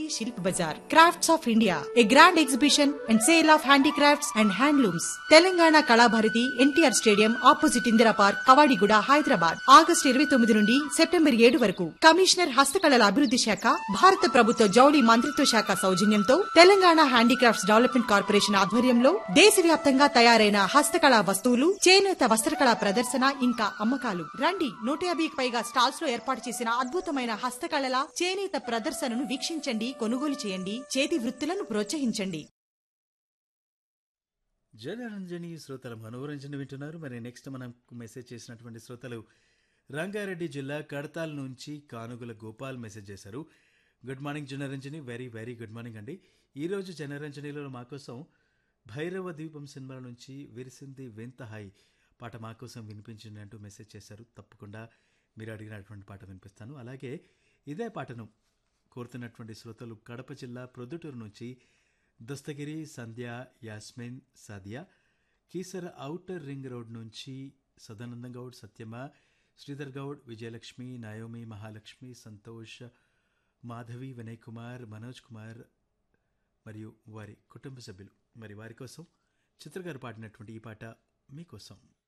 శిల్ప్ Bazaar crafts of India a grand exhibition and sale of handicrafts and handlooms Telangana Kalabharati NTR stadium opposite Indira park Kavadiguda Hyderabad August ఇరవై తొమ్మిది నుండి September ఏడు వరకు commissioner హస్తకళల అభివృద్ధి శాఖ భారత ప్రభుత్వ జౌళి మంత్రిత్వ శాఖ సౌజన్యంతో తెలంగాణ హ్యాండీక్రాఫ్ట్స్ డెవలప్మెంట్ కార్పొరేషన్ ఆధ్వర్యంలో దేశవ్యాప్తంగా తయారైన హస్తకళా వస్తువులు చేనేత వస్త్రకళా ప్రదర్శన ఇంకా అమ్మకాలు రండి నూట యాభైకి పైగా స్టాల్స్ లో ఏర్పాటు చేసిన అద్భుతమైన హస్తకళల చేనేత ప్రదర్శనను వీక్షించండి కొనుగోలు చేయండి చేతి వృత్తులను ప్రోత్సహించండి జనరంజని శ్రోతల మనోరంజన వింటున్నారు మరి నెక్స్ట్ మనం మెసేజ్ చేసినటువంటి శ్రోతలు రంగారెడ్డి జిల్లా కడతాల్ నుంచి కానుగుల గోపాల్ మెసేజ్ చేశారు good morning Janaranjani very very good morning అండి ఈరోజు జనరంజనిలో మా కోసం భైరవ దీపం సినిమాల నుంచి విరిసింది వింత హై పాట మా కోసం వినిపించింది అంటూ మెసేజ్ చేశారు తప్పకుండా మీరు అడిగినటువంటి పాట వినిపిస్తాను అలాగే ఇదే పాటను కోరుతున్నటువంటి శ్రోతలు కడప జిల్లా ప్రొద్దుటూరు నుంచి Dastagiri Sandhya Yasmin Sadiya Keesara outer ring road నుంచి సదానంద గౌడ్ సత్యమ శ్రీధర్ గౌడ్ విజయలక్ష్మి నాయోమి మహాలక్ష్మి సంతోష్ మాధవి వినయ్ కుమార్ మనోజ్ కుమార్ మరియు వారి కుటుంబ సభ్యులు మరి వారి కోసం చిత్రగారు పాడినటువంటి ఈ పాట మీకోసం